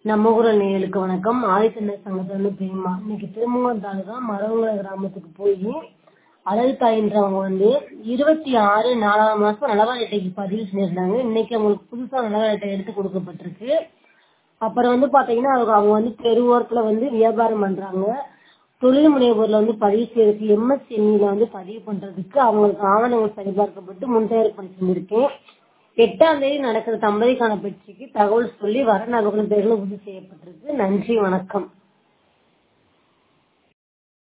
நம்ம ஊரல் நேயலுக்கு வணக்கம் ஆதித்தமிழர் சங்கத்துல பிரேமா இன்னைக்கு திருமங்கலம் தாலுகா மரவங்குள கிராமத்துக்கு போய் அழகு தாயின்றவங்க வந்து இருபத்தி ஆறு நாலாவது மாசம் நலவாரி அட்டைக்கு பதிவு செஞ்சிருந்தாங்க இன்னைக்கு அவங்களுக்கு புதுசா நலவாரி அட்டை எடுத்து கொடுக்கப்பட்டிருக்கு அப்புறம் வந்து பாத்தீங்கன்னா அவங்க அவங்க வந்து தெருவோரத்துல வந்து வியாபாரம் பண்றாங்க தொழில் முனைவோர்ல வந்து பதிவு செய்யறதுக்கு எம்எஸ்எம்இல வந்து பதிவு பண்றதுக்கு அவங்களுக்கு ஆவணங்கள் சரிபார்க்கப்பட்டு முன் தயார் பண்ணி செஞ்சிருக்கேன் எட்டாம் தேதி நடக்கிற தம்பதிக்கான பயிற்சிக்கு தகவல் சொல்லி வர நபர்கள் பேர்களும் உறுதி செய்யப்பட்டிருக்கு நன்றி வணக்கம்